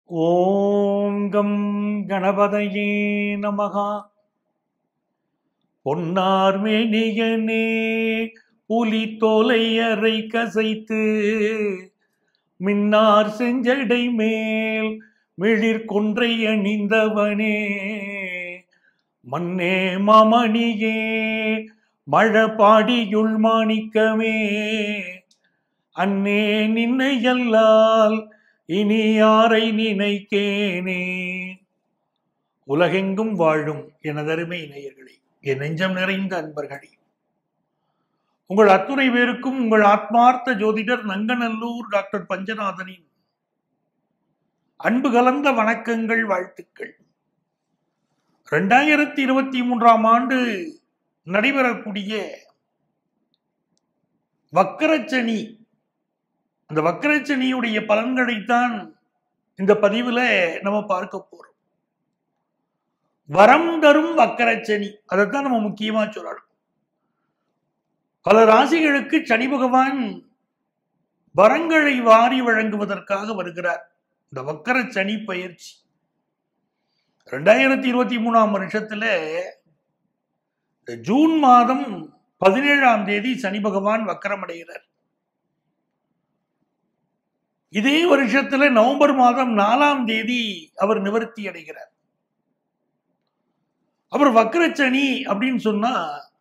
ஓம் come கணபதையே நமகா பொன்னார் மேனியனே புலி தோலை அறை கசைத்து மின்னார் செஞ்சடை மேல் மிளிர் கொன்றை அணிந்தவனே மண்ணே மாமணியே மழபாடியுள் மாணிக்கமே அன்னே நின்னையல்லால் இனி யாரை நினைக்கேனே உலகெங்கும் வாழும் எனதருமை நேயர்களே என் நெஞ்சம் நிறைந்த அன்பர்களே உங்கள் அத்துணை பேருக்கும் உங்கள் ஆத்மார்த்த ஜோதிடர் நங்கநல்லூர் டாக்டர் பஞ்சநாதனின் அன்பு கலந்த வணக்கங்கள் வாழ்த்துக்கள் ரெண்டாயிரத்தி இருபத்தி மூன்றாம் ஆண்டு நடைபெறக்கூடிய வக்கரச்சனி அந்த வக்கரச்சனியுடைய பலன்களைத்தான் இந்த பதிவுல நம்ம பார்க்க போறோம் வரம் தரும் வக்கரச்சனி அதைத்தான் நம்ம முக்கியமா சொல்லணும் பல ராசிகளுக்கு சனி பகவான் வரங்களை வாரி வழங்குவதற்காக வருகிறார் இந்த வக்கர சனி பயிற்சி ரெண்டாயிரத்தி இருபத்தி மூணாம் வருஷத்துல இந்த ஜூன் மாதம் பதினேழாம் தேதி சனி பகவான் வக்கரமடைகிறார் இதே வருஷத்துல நவம்பர் மாதம் நாலாம் தேதி அவர் நிவர்த்தி அடைகிறார் அவர் வக்கரச்சனி அப்படின்னு சொன்னா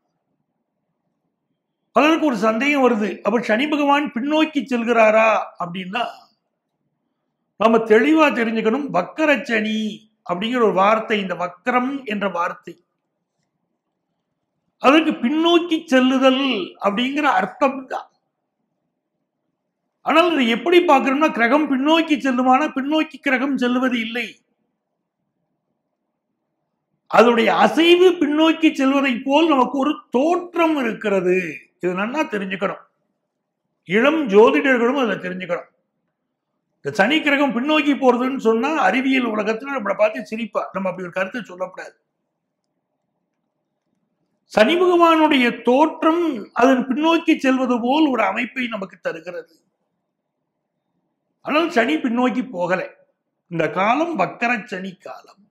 பலருக்கு ஒரு சந்தேகம் வருது அவர் சனி பகவான் பின்னோக்கி செல்கிறாரா அப்படின்னா நம்ம தெளிவா தெரிஞ்சுக்கணும் வக்கரச்சனி அப்படிங்கிற ஒரு வார்த்தை இந்த வக்கரம் என்ற வார்த்தை அதற்கு பின்னோக்கி செல்லுதல் அப்படிங்கிற அர்த்தம் தான் ஆனால் இதை எப்படி பார்க்கிறோம்னா கிரகம் பின்னோக்கி செல்லுமானா பின்னோக்கி கிரகம் செல்லுவது இல்லை அதனுடைய அசைவு பின்னோக்கி செல்வதை போல் நமக்கு ஒரு தோற்றம் இருக்கிறது இது நன்னா தெரிஞ்சுக்கணும் இளம் ஜோதிடர்களும் அதை தெரிஞ்சுக்கணும் இந்த சனி கிரகம் பின்னோக்கி போறதுன்னு சொன்னா அறிவியல் உலகத்துல நம்மளை பார்த்து சிரிப்பா நம்ம அப்படி ஒரு கருத்தை சொல்லக்கூடாது சனி பகவானுடைய தோற்றம் அதன் பின்னோக்கி செல்வது போல் ஒரு அமைப்பை நமக்கு தருகிறது ஆனால் சனி பின்னோக்கி போகலை இந்த காலம் வக்கர சனி காலம்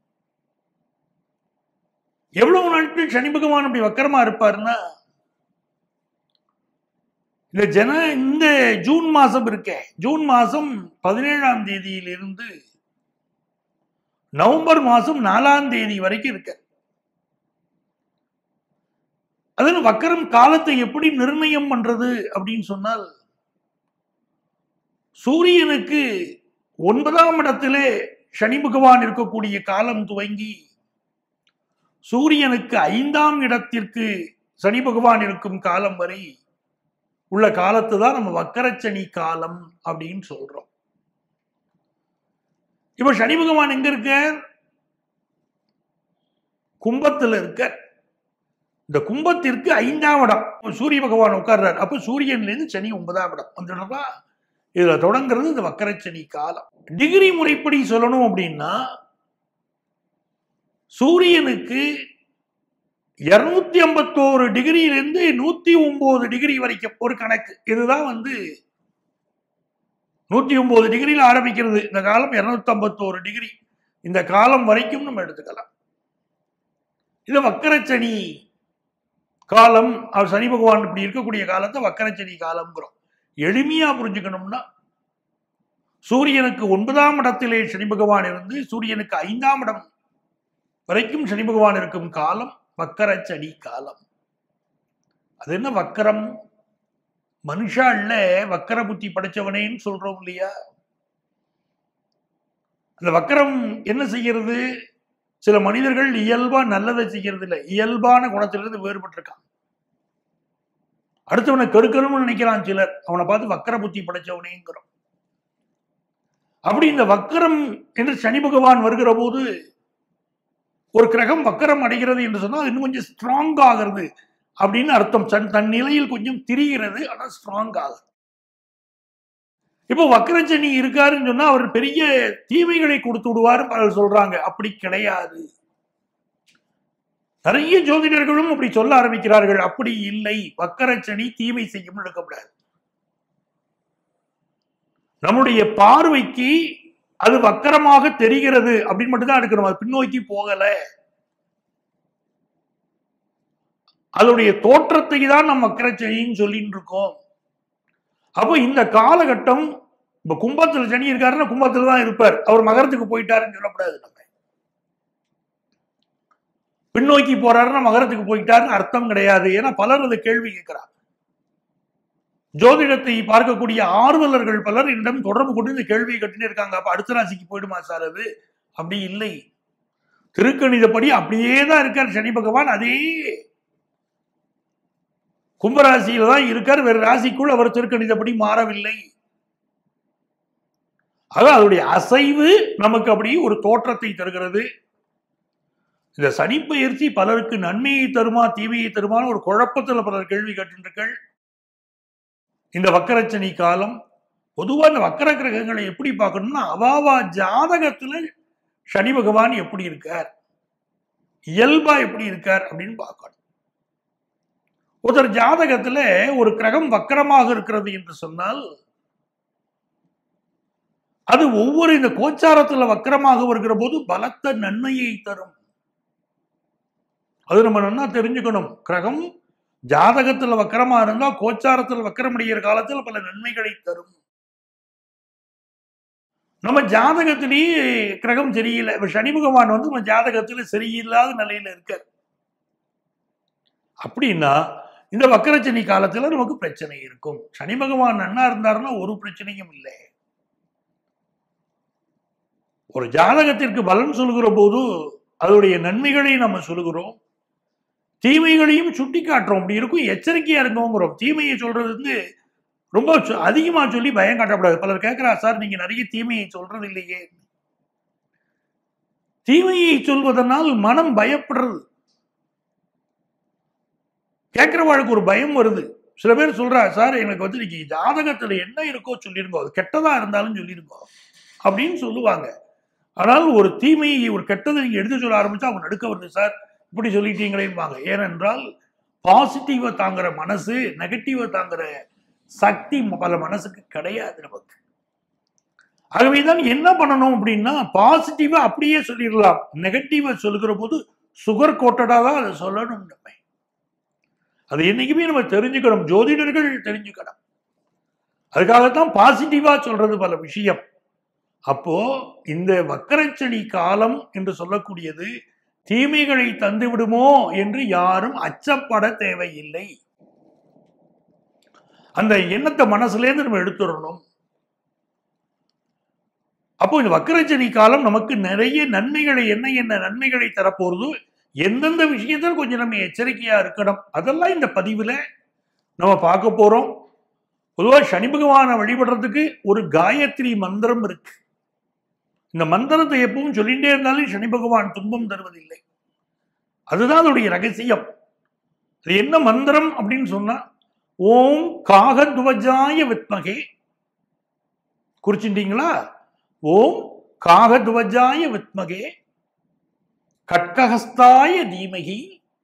எவ்வளவு நாட்கள் சனி பகவான் அப்படி வக்கரமா இருப்பாருன்னா இந்த ஜன இந்த ஜூன் மாசம் இருக்கே ஜூன் மாசம் பதினேழாம் தேதியிலிருந்து நவம்பர் மாசம் நாலாம் தேதி வரைக்கும் இருக்க அதில் வக்கரம் காலத்தை எப்படி நிர்ணயம் பண்றது அப்படின்னு சொன்னால் சூரியனுக்கு ஒன்பதாம் இடத்திலே சனி பகவான் இருக்கக்கூடிய காலம் துவங்கி சூரியனுக்கு ஐந்தாம் இடத்திற்கு சனி பகவான் இருக்கும் காலம் வரை உள்ள காலத்து தான் நம்ம வக்கரச்சனி காலம் அப்படின்னு சொல்றோம் இப்ப சனி பகவான் எங்க இருக்க கும்பத்துல இருக்க இந்த கும்பத்திற்கு ஐந்தாம் இடம் சூரிய பகவான் உட்கார்றார் அப்ப சூரியன்ல இருந்து சனி ஒன்பதாம் இடம் வந்துடுறதா இதுல தொடங்குறது இந்த வக்கரச்சனி காலம் டிகிரி முறைப்படி சொல்லணும் அப்படின்னா சூரியனுக்கு இருநூத்தி ஐம்பத்தோரு டிகிரியிலிருந்து நூத்தி ஒன்பது டிகிரி வரைக்கும் ஒரு கணக்கு இதுதான் வந்து நூத்தி ஒன்பது டிகிரியில் ஆரம்பிக்கிறது இந்த காலம் இருநூத்தி ஐம்பத்தோரு டிகிரி இந்த காலம் வரைக்கும் நம்ம எடுத்துக்கலாம் இது வக்கரச்சனி காலம் அவர் சனி பகவான் இப்படி இருக்கக்கூடிய காலத்தை வக்கரச்சனி காலம்ங்கிறோம் எளிமையா புரிஞ்சுக்கணும்னா சூரியனுக்கு ஒன்பதாம் இடத்திலே சனி பகவான் இருந்து சூரியனுக்கு ஐந்தாம் இடம் வரைக்கும் சனி பகவான் இருக்கும் காலம் வக்கரச்சனி காலம் அது என்ன வக்கரம் மனுஷால வக்கர புத்தி படைச்சவனேன்னு சொல்றோம் இல்லையா அந்த வக்கரம் என்ன செய்யறது சில மனிதர்கள் இயல்பா நல்லதை செய்யறது இல்லை இயல்பான குணத்திலிருந்து வேறுபட்டிருக்கான் அடுத்தவனை கெடுக்கணும்னு நினைக்கிறான் சிலர் அவனை பார்த்து வக்கர புத்தி படைச்சவனேங்கிறோம் அப்படி இந்த வக்கரம் என்று சனி பகவான் வருகிற போது ஒரு கிரகம் வக்கரம் அடைகிறது என்று சொன்னால் இன்னும் கொஞ்சம் ஸ்ட்ராங் ஆகிறது அப்படின்னு அர்த்தம் தன் தன் நிலையில் கொஞ்சம் திரிகிறது ஆனால் ஸ்ட்ராங் ஆகுது இப்போ வக்கரச்சனி இருக்காருன்னு சொன்னா அவர் பெரிய தீமைகளை கொடுத்து விடுவாரு பலர் சொல்றாங்க அப்படி கிடையாது நிறைய ஜோதிடர்களும் அப்படி சொல்ல ஆரம்பிக்கிறார்கள் அப்படி இல்லை வக்கரச்சனி தீமை செய்யும் எடுக்கப்படாது நம்முடைய பார்வைக்கு அது வக்கரமாக தெரிகிறது அப்படின்னு மட்டும் தான் எடுக்கணும் அது பின்னோக்கி போகல அதோடைய தோற்றத்தை தான் நம்ம வக்கரச்சனின்னு சொல்லிட்டு இருக்கோம் அப்போ இந்த காலகட்டம் இப்ப கும்பத்துல சனி இருக்காருன்னா கும்பத்துல தான் இருப்பார் அவர் மகரத்துக்கு போயிட்டாருன்னு சொல்லக்கூடாது நம்ம பின்னோக்கி போறாருன்னா மகரத்துக்கு போயிட்டாருன்னு அர்த்தம் கிடையாது ஏன்னா பலர் அதை கேள்வி கேட்கிறார் ஜோதிடத்தை பார்க்கக்கூடிய ஆர்வலர்கள் பலர் என்னிடம் தொடர்பு கொண்டு இந்த கேள்வியை கட்டினே இருக்காங்க அப்ப அடுத்த ராசிக்கு போயிடுமா சார் அது அப்படி இல்லை திருக்கணிதப்படி அப்படியே தான் இருக்கார் சனி பகவான் அதே கும்பராசியில தான் இருக்கார் வேறு ராசிக்குள் அவர் திருக்கணிதப்படி மாறவில்லை ஆக அதனுடைய அசைவு நமக்கு அப்படி ஒரு தோற்றத்தை தருகிறது இந்த சனிப்பெயர்ச்சி பலருக்கு நன்மையை தருமா தீமையை தருமான்னு ஒரு குழப்பத்தில் பலர் கேள்வி கேட்டுருக்கள் இந்த வக்கரச்சனி காலம் பொதுவாக இந்த வக்கர கிரகங்களை எப்படி பார்க்கணும்னா அவாவா ஜாதகத்துல சனி பகவான் எப்படி இருக்கார் இயல்பா எப்படி இருக்கார் அப்படின்னு பார்க்கணும் ஒருத்தர் ஜாதகத்துல ஒரு கிரகம் வக்கரமாக இருக்கிறது என்று சொன்னால் அது ஒவ்வொரு இந்த கோச்சாரத்துல வக்கரமாக வருகிற போது பலத்த நன்மையை தரும் அது நம்ம நல்லா தெரிஞ்சுக்கணும் கிரகம் ஜாதகத்துல வக்கரமா இருந்தா கோச்சாரத்துல வக்கரமடைகிற காலத்துல பல நன்மைகளை தரும் நம்ம ஜாதகத்திலேயே கிரகம் சரியில்லை இப்ப சனி பகவான் வந்து நம்ம ஜாதகத்துல சரியில்லாத நிலையில இருக்கார் அப்படின்னா இந்த வக்கரச்சனி காலத்துல நமக்கு பிரச்சனை இருக்கும் சனி பகவான் நன்னா இருந்தாருன்னா ஒரு பிரச்சனையும் இல்லை ஒரு ஜாதகத்திற்கு பலன் சொல்கிற போது அதனுடைய நன்மைகளை நம்ம சொல்லுகிறோம் தீமைகளையும் சுட்டி காட்டுறோம் அப்படி இருக்கும் எச்சரிக்கையா இருக்கோங்கிறோம் தீமையை சொல்றது வந்து ரொம்ப சொ- அதிகமா சொல்லி பயம் காட்டக்கூடாது பலர் கேட்கிறா சார் நீங்க நிறைய தீமையை சொல்றது இல்லையே தீமையை சொல்வதனால் மனம் பயப்படுறது கேட்கிறவாளுக்கு ஒரு பயம் வருது சில பேர் சொல்றா சார் எனக்கு வந்து இன்னைக்கு ஜாதகத்துல என்ன இருக்கோ சொல்லிருங்கோ அது கெட்டதா இருந்தாலும் சொல்லிருங்கோ அப்படின்னு சொல்லுவாங்க ஆனால் ஒரு தீமையை ஒரு கெட்டதை நீங்க எடுத்து சொல்ல ஆரம்பிச்சா அவங்க நடுக்க வருது சார் இப்படி சொல்லிட்டீங்களேம்பாங்க ஏனென்றால் பாசிட்டிவா தாங்குற மனசு நெகட்டிவா தாங்குற சக்தி பல மனசுக்கு கிடையாது நமக்கு ஆகவேதான் என்ன பண்ணணும் அப்படின்னா பாசிட்டிவா அப்படியே சொல்லிடலாம் நெகட்டிவா சொல்லுகிற போது சுகர் கோட்டடா தான் அதை சொல்லணும் நம்ம அது என்னைக்குமே நம்ம தெரிஞ்சுக்கணும் ஜோதிடர்கள் தெரிஞ்சுக்கணும் அதுக்காகத்தான் பாசிட்டிவா சொல்றது பல விஷயம் அப்போ இந்த வக்கரச்சனி காலம் என்று சொல்லக்கூடியது தீமைகளை தந்து விடுமோ என்று யாரும் அச்சப்பட தேவையில்லை அந்த எண்ணத்தை மனசுலேருந்து நம்ம எடுத்துடணும் அப்போ இந்த வக்கரச்சனி காலம் நமக்கு நிறைய நன்மைகளை என்ன என்ன நன்மைகளை தரப்போறது எந்தெந்த விஷயத்தில் கொஞ்சம் நம்ம எச்சரிக்கையா இருக்கணும் அதெல்லாம் இந்த பதிவுல நம்ம பார்க்க போறோம் பொதுவாக சனி பகவானை வழிபடுறதுக்கு ஒரு காயத்ரி மந்திரம் இருக்கு இந்த மந்திரத்தை எப்பவும் சொல்லிட்டே இருந்தாலும் சனி பகவான் துன்பம் தருவதில்லை அதுதான் அதோடைய ரகசியம் அது என்ன மந்திரம் அப்படின்னு சொன்னா ஓம் காகத்வஜாய வித்மகே குறிச்சிட்டீங்களா ஓம் காகத்வஜாய வித்மகே கட்கஹஸ்தாய தீமகி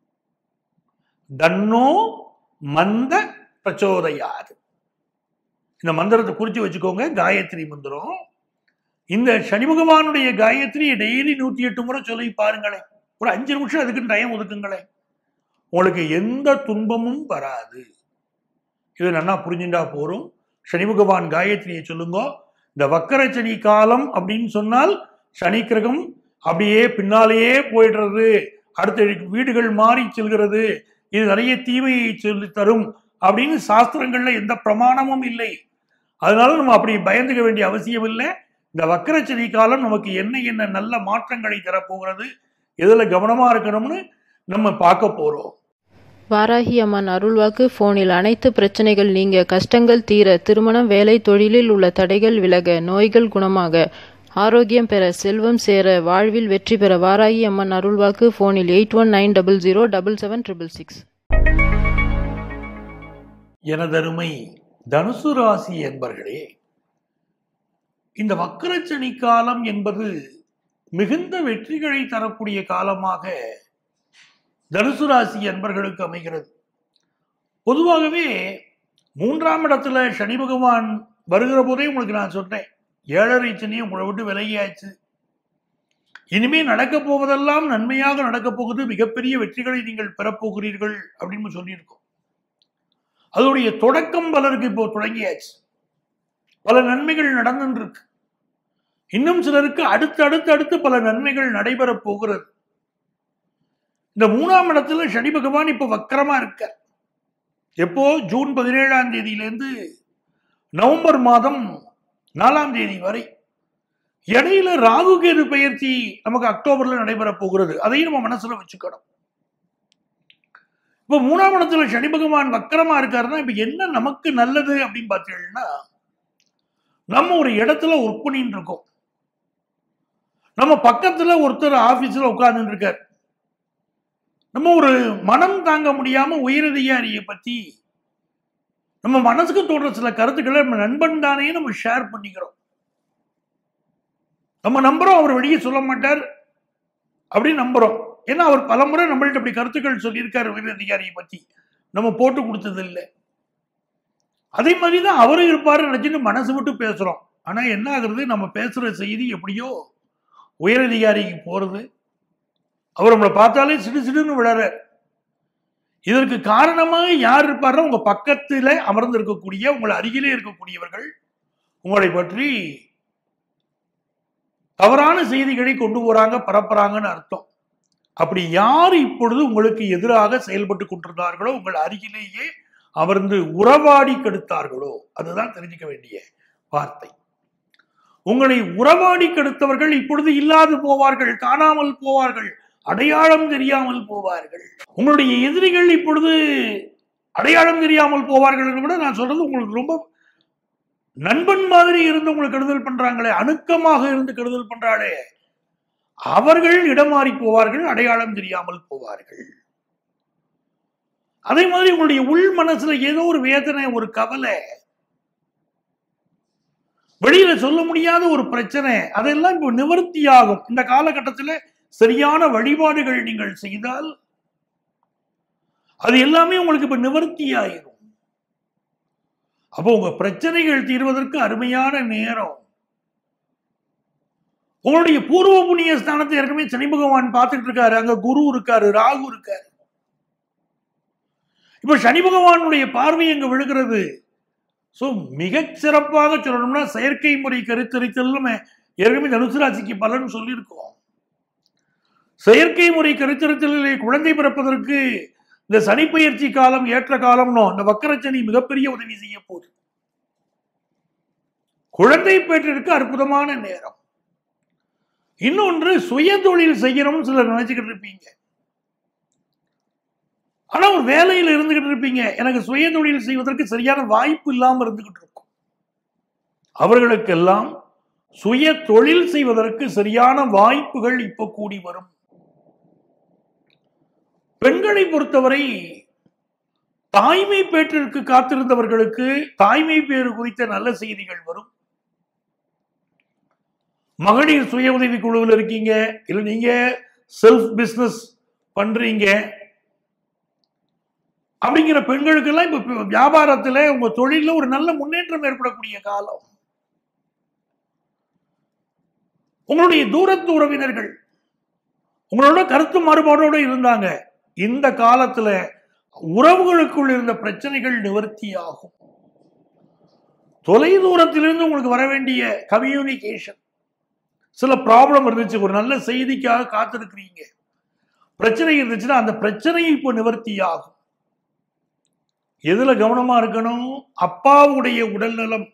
தன்னோ மந்த பிரச்சோதயாது இந்த மந்திரத்தை குறிச்சு வச்சுக்கோங்க காயத்ரி மந்திரம் இந்த சனி பகவானுடைய காயத்ரி டெய்லி நூத்தி எட்டு முறை சொல்லி பாருங்களேன் ஒரு அஞ்சு நிமிஷம் அதுக்கு டைம் ஒதுக்குங்களேன் உங்களுக்கு எந்த துன்பமும் வராது இது நல்லா புரிஞ்சுட்டா போறோம் சனி பகவான் காயத்ரியை சொல்லுங்க இந்த வக்கர சனி காலம் அப்படின்னு சொன்னால் சனி கிரகம் அப்படியே பின்னாலேயே போயிடுறது அடுத்த வீடுகள் மாறி செல்கிறது இது நிறைய தீமையை சொல்லி தரும் அப்படின்னு சாஸ்திரங்கள்ல எந்த பிரமாணமும் இல்லை அதனால நம்ம அப்படி பயந்துக்க வேண்டிய அவசியம் இல்லை இந்த வக்கரச்சனி காலம் நமக்கு என்ன என்ன நல்ல மாற்றங்களை தரப்போகிறது எதுல கவனமா இருக்கணும்னு நம்ம பார்க்க போறோம் வாராகி அம்மன் அருள்வாக்கு போனில் அனைத்து பிரச்சனைகள் நீங்க கஷ்டங்கள் தீர திருமணம் வேலை தொழிலில் உள்ள தடைகள் விலக நோய்கள் குணமாக ஆரோக்கியம் பெற செல்வம் சேர வாழ்வில் வெற்றி பெற வாராகி அம்மன் அருள்வாக்கு போனில் eight one nine double zero double seven triple six எனதருமை தனுசு ராசி என்பர்களே இந்த வக்கரச்சனி காலம் என்பது மிகுந்த வெற்றிகளை தரக்கூடிய காலமாக தனுசு ராசி என்பர்களுக்கு அமைகிறது பொதுவாகவே மூன்றாம் இடத்துல சனி பகவான் வருகிற போதே உங்களுக்கு நான் சொன்னேன் ஏழரை சனி உங்களை விட்டு விலகியாச்சு இனிமே நடக்க போவதெல்லாம் நன்மையாக நடக்க போகுது மிகப்பெரிய வெற்றிகளை நீங்கள் பெறப்போகிறீர்கள் அப்படின்னு சொல்லியிருக்கோம் அதோடைய தொடக்கம் பலருக்கு இப்போ தொடங்கியாச்சு பல நன்மைகள் நடந்துட்டு இருக்கு இன்னும் சிலருக்கு அடுத்து அடுத்து அடுத்து பல நன்மைகள் நடைபெறப் போகிறது இந்த மூணாம் இடத்துல சனி பகவான் இப்ப வக்கரமா இருக்கார் எப்போ ஜூன் பதினேழாம் தேதியிலேருந்து நவம்பர் மாதம் நாலாம் தேதி வரை இடையில ராகு கேது பயிற்சி நமக்கு அக்டோபர்ல நடைபெற போகிறது அதையும் நம்ம மனசுல வச்சுக்கணும் இப்ப மூணாம் இடத்துல சனி பகவான் வக்கரமா இருக்காருன்னா இப்ப என்ன நமக்கு நல்லது அப்படின்னு பார்த்தீங்கன்னா நம்ம ஒரு இடத்துல ஒர்க் பண்ணிட்டு இருக்கோம் நம்ம பக்கத்துல ஒருத்தர் ஆபீஸ்ல உட்கார்ந்துட்டு இருக்கார் நம்ம ஒரு மனம் தாங்க முடியாம உயரதிகாரியை பத்தி நம்ம மனசுக்கு தோன்ற சில கருத்துக்களை நம்ம நண்பன் தானே நம்ம ஷேர் பண்ணிக்கிறோம் நம்ம நம்புறோம் அவர் வெளியே சொல்ல மாட்டார் அப்படின்னு நம்புறோம் ஏன்னா அவர் பலமுறை நம்மள்ட்ட அப்படி கருத்துக்கள் சொல்லியிருக்காரு உயரதிகாரியை பத்தி நம்ம போட்டு கொடுத்தது இல்லை அதே மாதிரி தான் அவரும் இருப்பாரு நினைச்சுட்டு மனசு விட்டு பேசுறோம் ஆனா என்ன ஆகுறது நம்ம பேசுற செய்தி எப்படியோ உயரதிகாரிக்கு போறது அவர் நம்மளை பார்த்தாலே சிடு சிடுன்னு விழறார் இதற்கு காரணமாக யார் இருப்பாரோ உங்க பக்கத்துல அமர்ந்து இருக்கக்கூடிய உங்கள் அருகிலே இருக்கக்கூடியவர்கள் உங்களை பற்றி தவறான செய்திகளை கொண்டு போறாங்க பரப்புறாங்கன்னு அர்த்தம் அப்படி யார் இப்பொழுது உங்களுக்கு எதிராக செயல்பட்டு கொண்டிருந்தார்களோ உங்கள் அருகிலேயே அமர்ந்து உறவாடி கெடுத்தார்களோ அதுதான் தெரிஞ்சுக்க வேண்டிய வார்த்தை உங்களை உறவாடி கெடுத்தவர்கள் இப்பொழுது இல்லாது போவார்கள் காணாமல் போவார்கள் அடையாளம் தெரியாமல் போவார்கள் உங்களுடைய எதிரிகள் இப்பொழுது அடையாளம் தெரியாமல் போவார்கள் என்று கூட நான் சொல்றது உங்களுக்கு ரொம்ப நண்பன் மாதிரி இருந்து உங்களுக்கு கெடுதல் பண்றாங்களே அணுக்கமாக இருந்து கெடுதல் பண்றாளே அவர்கள் இடமாறி போவார்கள் அடையாளம் தெரியாமல் போவார்கள் அதே மாதிரி உங்களுடைய உள் மனசுல ஏதோ ஒரு வேதனை ஒரு கவலை வெளியில சொல்ல முடியாத ஒரு பிரச்சனை அதெல்லாம் இப்போ நிவர்த்தி ஆகும் இந்த காலகட்டத்தில் சரியான வழிபாடுகள் நீங்கள் செய்தால் அது எல்லாமே உங்களுக்கு இப்ப நிவர்த்தி ஆயிரும் அப்போ உங்க பிரச்சனைகள் தீர்வதற்கு அருமையான நேரம் உங்களுடைய பூர்வ புண்ணிய ஸ்தானத்தை ஏற்கனவே சனி பகவான் பார்த்துட்டு இருக்காரு அங்க குரு இருக்காரு ராகு இருக்காரு இப்ப சனி பகவானுடைய பார்வை அங்க விழுகிறது ஸோ மிகச் சிறப்பாக சொல்லணும்னா செயற்கை முறை கருத்தரித்தல் நம்ம ஏற்கனவே தனுசு ராசிக்கு பலன் சொல்லியிருக்கோம் செயற்கை முறை கருத்தரித்தலிலே குழந்தை பிறப்பதற்கு இந்த சனிப்பெயர்ச்சி காலம் ஏற்ற காலம்னோ இந்த வக்கரச்சனி மிகப்பெரிய உதவி செய்ய போகுது குழந்தை பேற்றிற்கு அற்புதமான நேரம் இன்னொன்று சுய தொழில் செய்யணும்னு சிலர் நினைச்சுக்கிட்டு இருப்பீங்க ஆனா ஒரு வேலையில் இருந்துகிட்டு இருப்பீங்க எனக்கு சுய தொழில் செய்வதற்கு சரியான வாய்ப்பு இல்லாம இருந்துகிட்டு இருக்கும் அவர்களுக்கெல்லாம் சுய தொழில் செய்வதற்கு சரியான வாய்ப்புகள் இப்ப கூடி வரும் பெண்களை பொறுத்தவரை தாய்மை பேற்றிற்கு காத்திருந்தவர்களுக்கு தாய்மை பேறு குறித்த நல்ல செய்திகள் வரும் மகளிர் சுய உதவி குழுவில் இருக்கீங்க இல்ல நீங்க செல்ஃப் பிசினஸ் பண்றீங்க அப்படிங்கிற பெண்களுக்கெல்லாம் இப்ப வியாபாரத்துல உங்க தொழில ஒரு நல்ல முன்னேற்றம் ஏற்படக்கூடிய காலம் உங்களுடைய தூரத்து உறவினர்கள் உங்களோட கருத்து மாறுபாடோடு இருந்தாங்க இந்த காலத்துல உறவுகளுக்குள் இருந்த பிரச்சனைகள் நிவர்த்தி ஆகும் தொலை தூரத்திலிருந்து உங்களுக்கு வர வேண்டிய கம்யூனிகேஷன் சில ப்ராப்ளம் இருந்துச்சு ஒரு நல்ல செய்திக்காக காத்திருக்கிறீங்க பிரச்சனை இருந்துச்சுன்னா அந்த பிரச்சனை இப்போ நிவர்த்தி ஆகும் எதுல கவனமா இருக்கணும் அப்பாவுடைய உடல் நலம்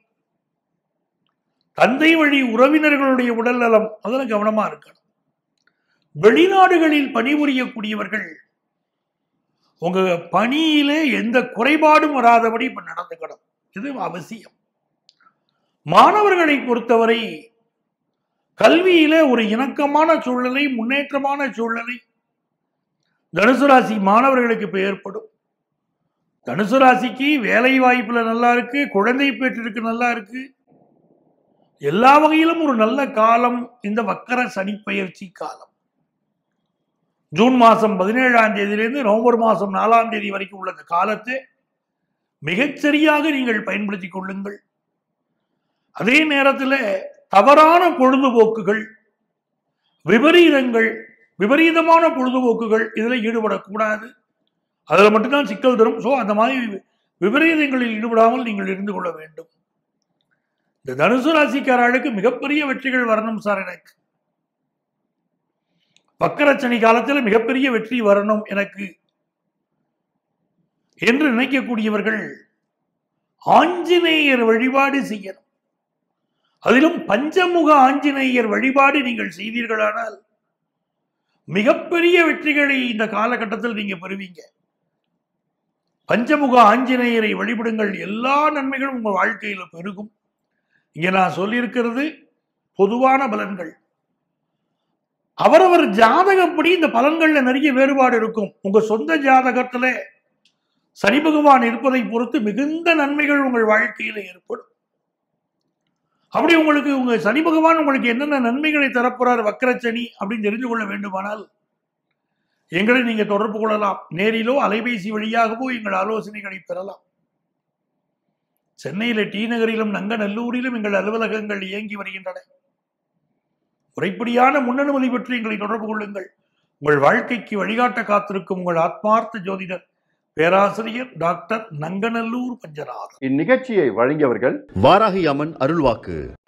தந்தை வழி உறவினர்களுடைய உடல் நலம் அதுல கவனமா இருக்கணும் வெளிநாடுகளில் பணிபுரியக்கூடியவர்கள் உங்க பணியிலே எந்த குறைபாடும் வராதபடி இப்ப நடந்துக்கணும் இது அவசியம் மாணவர்களை பொறுத்தவரை கல்வியில ஒரு இணக்கமான சூழ்நிலை முன்னேற்றமான சூழ்நிலை தனுசு ராசி மாணவர்களுக்கு இப்ப ஏற்படும் தனுசு ராசிக்கு வேலை வாய்ப்புல நல்லா இருக்கு குழந்தை பேற்றிற்கு நல்லா இருக்கு எல்லா வகையிலும் ஒரு நல்ல காலம் இந்த வக்கர சனி பயிற்சி காலம் ஜூன் மாசம் பதினேழாம் தேதியிலிருந்து நவம்பர் மாசம் நாலாம் தேதி வரைக்கும் உள்ள இந்த காலத்தை மிகச்சரியாக நீங்கள் பயன்படுத்திக் கொள்ளுங்கள் அதே நேரத்தில் தவறான பொழுதுபோக்குகள் விபரீதங்கள் விபரீதமான பொழுதுபோக்குகள் இதில் ஈடுபடக்கூடாது அதில் மட்டும்தான் சிக்கல் தரும் ஸோ அந்த மாதிரி விபரீதங்களில் ஈடுபடாமல் நீங்கள் இருந்து கொள்ள வேண்டும் இந்த தனுசு ராசிக்காரர்களுக்கு மிகப்பெரிய வெற்றிகள் வரணும் சார் எனக்கு வக்கரச்சனி காலத்தில் மிகப்பெரிய வெற்றி வரணும் எனக்கு என்று நினைக்கக்கூடியவர்கள் ஆஞ்சநேயர் வழிபாடு செய்யணும் அதிலும் பஞ்சமுக ஆஞ்சநேயர் வழிபாடு நீங்கள் செய்தீர்களானால் மிகப்பெரிய வெற்றிகளை இந்த காலகட்டத்தில் நீங்க பெறுவீங்க பஞ்சமுக ஆஞ்சநேயரை வழிபடுங்கள் எல்லா நன்மைகளும் உங்கள் வாழ்க்கையில பெருகும் இங்க நான் சொல்லியிருக்கிறது பொதுவான பலன்கள் அவரவர் ஜாதகப்படி இந்த பலன்கள்ல நிறைய வேறுபாடு இருக்கும் உங்க சொந்த ஜாதகத்துல சனி பகவான் இருப்பதை பொறுத்து மிகுந்த நன்மைகள் உங்கள் வாழ்க்கையில ஏற்படும் அப்படி உங்களுக்கு உங்க சனி பகவான் உங்களுக்கு என்னென்ன நன்மைகளை தரப்போறார் வக்கரச்சனி அப்படின்னு தெரிந்து கொள்ள வேண்டுமானால் எங்களை நீங்க தொடர்பு கொள்ளலாம் நேரிலோ அலைபேசி வழியாகவோ எங்கள் ஆலோசனைகளை பெறலாம் சென்னையில டி நகரிலும் நங்கநல்லூரிலும் எங்கள் அலுவலகங்கள் இயங்கி வருகின்றன முறைப்படியான முன்னனுமதி பெற்று எங்களை தொடர்பு கொள்ளுங்கள் உங்கள் வாழ்க்கைக்கு வழிகாட்ட காத்திருக்கும் உங்கள் ஆத்மார்த்த ஜோதிடர் பேராசிரியர் டாக்டர் நங்கநல்லூர் பஞ்சநாதன் இந்நிகழ்ச்சியை வழங்கியவர்கள் வாராகி அம்மன் அருள்வாக்கு